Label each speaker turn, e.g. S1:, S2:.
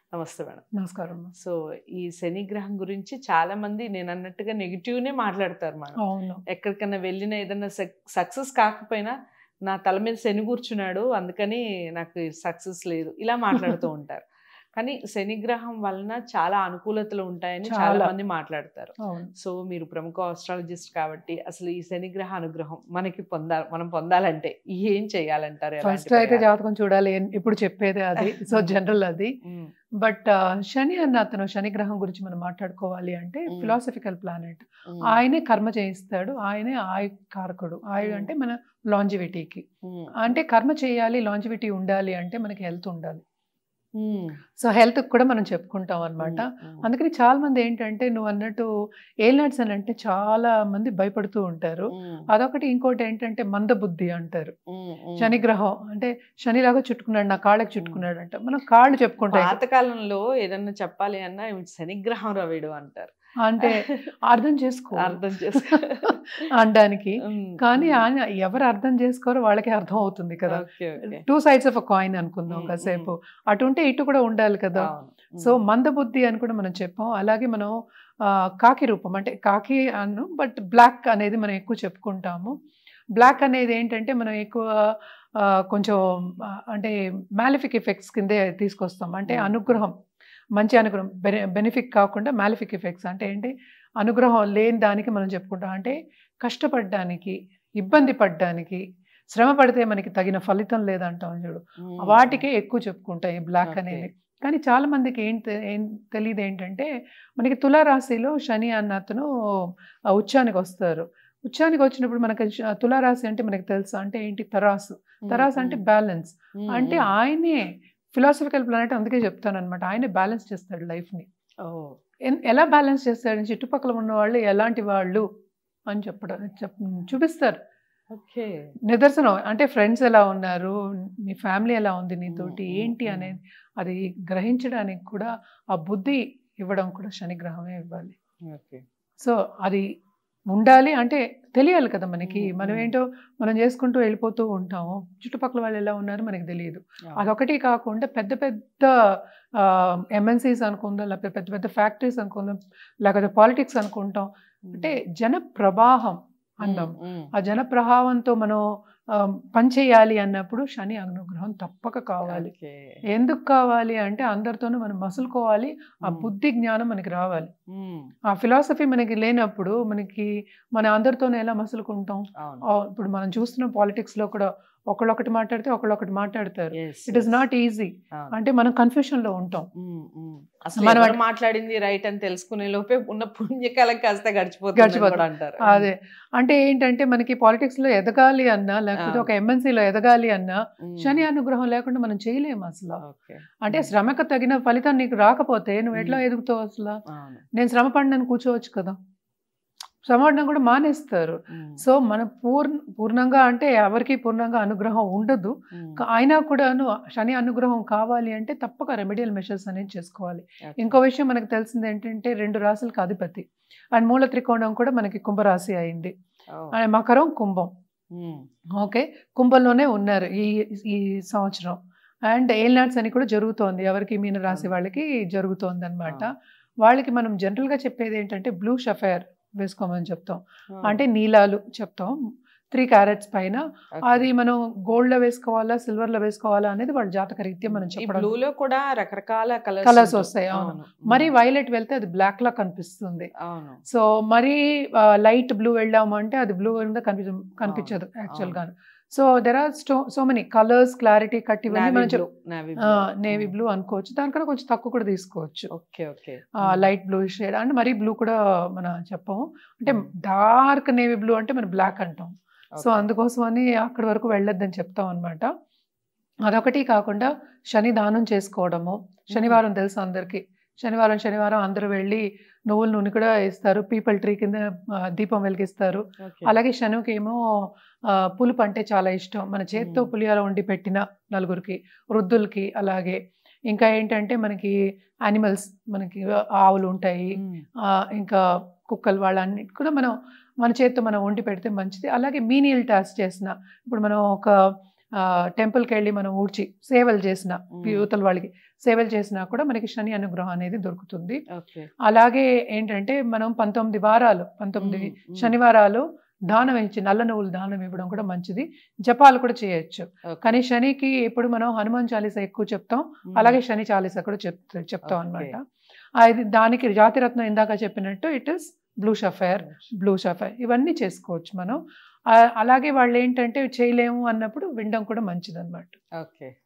S1: నమస్తే మేడం
S2: నమస్కారం
S1: సో ఈ శని గ్రహం గురించి చాలా మంది నేను అన్నట్టుగా నెగిటివ్నే మాట్లాడతారు మేడం
S2: అవును
S1: ఎక్కడికైనా వెళ్ళిన ఏదైనా సక్సెస్ కాకపోయినా నా తల మీద శని కూర్చున్నాడు అందుకని నాకు సక్సెస్ లేదు ఇలా మాట్లాడుతూ ఉంటారు కానీ శని గ్రహం వలన చాలా అనుకూలతలు ఉంటాయని చాలా
S2: చాలా.
S1: మంది మాట్లాడతారు
S2: అవును
S1: సో మీరు ప్రముఖ ఆస్ట్రాలజిస్ట్ కాబట్టి అసలు ఈ శని గ్రహ అనుగ్రహం మనకి పొందాలి మనం పొందాలంటే ఏం చేయాలంటారు ఎలాంటి
S2: ఫస్ట్ అయితే
S1: పరిహారం?
S2: జాతకం చూడాలి ఎన్- ఇప్పుడు చెప్పేదే అది సో జనరల్ అది
S1: ఉమ్,
S2: బట్ శని అన్న అతను శని గ్రహం గురించి మనం మాట్లాడుకోవాలి అంటే
S1: Mm.
S2: ఫిలాసఫికల్ ప్లానెట్
S1: ఉమ్,
S2: ఆయనే కర్మ చేయిస్తాడు ఆయనే ఆయు కారకుడు ఆయు
S1: Mm.
S2: అంటే మన లాంజివిటీకి
S1: ఉమ్,
S2: అంటే కర్మ చేయాలి లాంజివిటీ ఉండాలి అంటే మనకి హెల్త్ ఉండాలి
S1: ఉమ్,
S2: సో హెల్త్ కూడా మనం చెప్పుకుంటాం అనమాట
S1: ఉమ్,
S2: అందుకని చాలా మంది ఏంటంటే నువ్వు అన్నట్టు ఏల్నాడ్స్ అని అంటే చాలా మంది భయపడుతూ ఉంటారు
S1: ఉమ్,
S2: అదొకటి ఇంకోటి ఏంటంటే మందబుద్ధి అంటారు
S1: ఉమ్, ఉమ్.
S2: శనిగ్రహం అంటే శనిలాగా చుట్టుకున్నాడు నా కాళ్ళకి చుట్టుకున్నాడు అంట మనం కాళ్ళు చెప్పుకుంటాం
S1: పాతకాలంలో ఏదన్నా చెప్పాలి అన్నా శనిగ్రహం రవిడు అంటారు
S2: అంటే అర్థం చేసుకో
S1: అర్థం చేసుకో
S2: అనడానికి
S1: ఉమ్,
S2: కానీ
S1: ఉమ్.
S2: ఆయన ఎవరు అర్థం చేసుకోరో వాళ్ళకి అర్థం అవుతుంది కదా
S1: okay, okay.
S2: Two sides of a coin అనుకుందాం
S1: ఉమ్,
S2: కాసేపు అటు ఉంటే ఇటు కూడా ఉండాలి కదా
S1: అవును. ఉమ్,
S2: సో మందబుద్ధి అని కూడా మనం చెప్పాం అలాగే మనం ఆ, కాకి రూపం అంటే కాకి అను బట్ బ్లాక్ అనేది మనం ఎక్కువ చెప్పుకుంటాము బ్లాక్ అనేది ఏంటంటే మనం ఎక్కువ ఆ, కొంచెం ఆ, అంటే మ్యాలిఫిక్ ఎఫెక్ట్స్ కిందే తీసుకొస్తాం అంటే
S1: Hmm.
S2: అనుగ్రహం మంచి అనుగ్రహం బెనిఫిక్ కాకుండా మ్యాలిఫిక్ ఎఫెక్ట్స్ అంటే ఏంటి అనుగ్రహం లేని దానికి మనం చెప్పుకుంటాం అంటే కష్టపడడానికి ఇబ్బంది పడడానికి శ్రమ పడితే మనకి తగిన ఫలితం లేదంటాం చూడు
S1: ఉమ్,
S2: వాటికే ఎక్కువ చెప్పుకుంటాం ఈ బ్లాక్
S1: ఓకే.
S2: అనేది కానీ చాలా మందికి ఏం తె- ఏం తెలియదు ఏంటంటే మనకి తులారాశిలో శని అన్న అతను ఆ ఉచ్చానికి వస్తారు ఉచ్చానికి వచ్చినప్పుడు మనకి శ- తులారాశి అంటే మనకి తెలుసు అంటే ఏంటి తరాసు
S1: ఉమ్,
S2: తరాసు అంటే
S1: ఉమ్,
S2: బ్యాలెన్స్
S1: ఉమ్,
S2: అంటే
S1: ఉమ్.
S2: ఆయనే ఫిలాసఫికల్ ప్లానెట్ అందుకే చెప్తాను అనమాట ఆయనే బ్యాలెన్స్ చేస్తాడు లైఫ్ని
S1: ఓ,
S2: ఎలా బ్యాలెన్స్ చేస్తాడు చుట్టుపక్కల ఉన్న వాళ్ళు ఎలాంటి వాళ్ళు అని చెప్పడం చెప్ చూపిస్తారు
S1: ఓకే
S2: నిదర్శనం అంటే ఫ్రెండ్స్ ఎలా ఉన్నారు మీ ఫ్యామిలీ ఎలా ఉంది నీతోటి
S1: మ్మ్,
S2: ఏంటి
S1: మ్మ్.
S2: అనేది అది గ్రహించడానికి కూడా ఆ బుద్ధి ఇవ్వడం కూడా శనిగ్రహమే ఇవ్వాలి
S1: ఓకే
S2: సో అది ఉండాలి అంటే తెలియాలి కదా మనకి
S1: మ్మ్,
S2: మనం
S1: మ్మ్.
S2: ఏంటో మనం చేసుకుంటూ వెళ్ళిపోతూ ఉంటాము చుట్టుపక్కల వాళ్ళు ఎలా ఉన్నారు మనకి తెలియదు
S1: అవును.
S2: అదొకటి కాకుండా పెద్ద పెద్ద ఎంఎన్సీస్ అనుకుందాం లేకపోతే పెద్ద పెద్ద ఫ్యాక్టరీస్ అనుకుందాం లేకపోతే పాలిటిక్స్ అనుకుంటాం అంటే జన ప్రవాహం అందాం
S1: ఉమ్, ఉమ్.
S2: ఆ జన ప్రవాహంతో మనం ఆ, పనిచేయాలి అన్నప్పుడు శని అనుగ్రహం తప్పక కావాలి
S1: ఓకే.
S2: ఎందుకు కావాలి అంటే అందరితోనూ మనం మసులుకోవాలి ఆ
S1: ఉమ్,
S2: బుద్ధి జ్ఞానం మనకి రావాలి
S1: ఉమ్,
S2: ఆ ఫిలాసఫీ మనకి లేనప్పుడు మనకి మన అందరితోనూ ఎలా మసులుకుంటాం
S1: అవును.
S2: ఆ, ఇప్పుడు మనం చూస్తున్న పాలిటిక్స్ లో కూడా ఒకళ్ళొకటి మాట్లాడితే ఒకళ్ళొకటి మాట్లాడతారు
S1: Yes,
S2: it is
S1: yes.
S2: Not easy
S1: అవును.
S2: అంటే మనం కన్ఫ్యూషన్ లో ఉంటాం
S1: ఉమ్, ఉమ్. అసలు
S2: మనం
S1: ఎవరు మాట్లాడింది రైట్ అని తెలుసుకునే లోపే ఉన్న పుణ్యకాలం కాస్త గడిచిపోతుంది
S2: గడిచిపోతుంది.
S1: కూడా అంటారు
S2: అదే అంటే ఏంటంటే మనకి పాలిటిక్స్ లో ఎదగాలి అన్నా లేకపోతే
S1: ఆ.
S2: ఒక MNC లో ఎదగాలి అన్నా
S1: ఉమ్,
S2: శని అనుగ్రహం లేకుండా మనం చేయలేము అసలు
S1: ఓకే.
S2: అంటే
S1: ఉమ్,
S2: శ్రమకు తగిన ఫలితం నీకు రాకపోతే నువ్వు ఎట్లా
S1: మ్మ్.
S2: ఎదుగుతావు అసలు
S1: అవును.
S2: నేను శ్రమ పడినని కూర్చోవచ్చు కదా శ్రమ పడడం కూడా మానేస్తారు
S1: ఉమ్,
S2: సో మన పూర్ణ పూర్ణంగా అంటే ఎవరికి పూర్ణంగా అనుగ్రహం ఉండదు
S1: ఉమ్,
S2: క- అయినా కూడాను శని అనుగ్రహం కావాలి అంటే తప్పక రెమెడియల్ మెషర్స్ అనేది చేసుకోవాలి
S1: ఓకే.
S2: ఇంకో విషయం మనకు తెలిసింది ఏంటంటే రెండు రాశులకు అధిపతి అండ్ మూల త్రికోణం కూడా మనకి కుంభరాశి అయింది
S1: ఓ,
S2: అండ్ మకరం కుంభం
S1: ఉమ్,
S2: ఓకే కుంభంలోనే ఉన్నారు ఈ ఈ సంవత్సరం అండ్ ఏల్నాట్స్ అని కూడా జరుగుతోంది ఎవరికి మీన రాశి వాళ్ళకి జరుగుతోంది అనమాట వాళ్ళకి మనం జనరల్గా చెప్పేది ఏంటంటే బ్లూ షఫైర్ వేసుకోమని చెప్తాం
S1: ఓ,
S2: అంటే నీలాలు చెప్తాం త్రీ క్యారెట్స్ పైన
S1: ఓకే.
S2: అది మనం గోల్డ్ లో వేసుకోవాలా సిల్వర్ లో వేసుకోవాలా అనేది వాళ్ళ జాతక రీత్యా మనం
S1: ఈ
S2: చెప్పడం
S1: బ్లూ లో కూడా రకరకాల కలర్స్
S2: Colours వస్తాయి, అవును.
S1: అవును
S2: మరి
S1: ఉమ్,
S2: వైలెట్ వెళ్తే అది బ్లాక్ లా కనిపిస్తుంది
S1: అవును
S2: సో మరి లైట్ బ్లూ వెళ్ళాము అంటే అది బ్లూ కనిపించ కనిపించదు యాక్చువల్ గా సో దెర్ ఆర్ స్టో so many colours clarity cut ఇవన్నీ
S1: నావీ
S2: మనం
S1: బ్లూ నావీ
S2: నేవీ బ్లూ అనుకోవచ్చు దానికన్నా కొంచెం తక్కువ కూడా తీసుకోవచ్చు
S1: okay okay
S2: light blue shade అంటే మరీ బ్లూ కూడా మనం చెప్పము అంటే
S1: Hmm.
S2: డార్క్ నేవీ బ్లూ అంటే మనం బ్లాక్ అంటాం సో అందుకోసం అని అక్కడి వరకు వెళ్ళొద్దని చెప్తాం అనమాట అదొకటి కాకుండా శని దానం చేసుకోవడము శనివారం తెలుసు అందరికీ శనివారం శనివారం అందరూ వెళ్ళి నువ్వుల నూనె కూడా ఇస్తారు పీపల్ ట్రీ కింద ఆ, దీపం వెలిగిస్తారు అలాగే శనుకి ఏమో ఆ, పులుపు అంటే చాలా ఇష్టం మన చేత్తో
S1: మ్మ్.
S2: పులిహార వండి పెట్టిన నలుగురికి వృద్ధులకి అలాగే ఇంకా ఏంటంటే మనకి యానిమల్స్ మనకి ఆవులు ఉంటాయి ఆ, ఇంకా కుక్కలు వాళ్ళన్నిటి కూడా మనం మన చేత్తో మనం వండి పెడితే మంచిది అలాగే మీనియల్ టాస్క్ చేసిన ఇప్పుడు మనం ఒక టెంపుల్కి వెళ్ళి మనం ఊడ్చి సేవలు చేసిన
S1: మ్మ్.
S2: యూతల వాళ్ళకి సేవలు చేసినా కూడా మనకి శని అనుగ్రహం అనేది దొరుకుతుంది
S1: ఓకే
S2: అలాగే ఏంటంటే మనం పంతొమ్మిది వారాలు పంతొమ్మిది
S1: మ్మ్, మ్మ్.
S2: శనివారాలు దానం ఇచ్చి నల్ల నువ్వులు దానం ఇవ్వడం కూడా మంచిది జపాలు కూడా చేయొచ్చు
S1: ఓకే.
S2: కానీ శనికి ఎప్పుడు మనం హనుమాన్ చాలీసా ఎక్కువ చెప్తాం
S1: మ్మ్.
S2: అలాగే శని చాలీసా కూడా చెప్ చెప్తాం
S1: ఓకే.
S2: అనమాట అది దానికి జాతిరత్నం ఇందాక చెప్పినట్టు it is blue sapphire blue sapphire ఇవన్నీ చేసుకోవచ్చు మనం ఆ, అలాగే వాళ్ళు ఏంటంటే చేయలేము అన్నప్పుడు వినడం కూడా మంచిది అనమాట
S1: ఓకే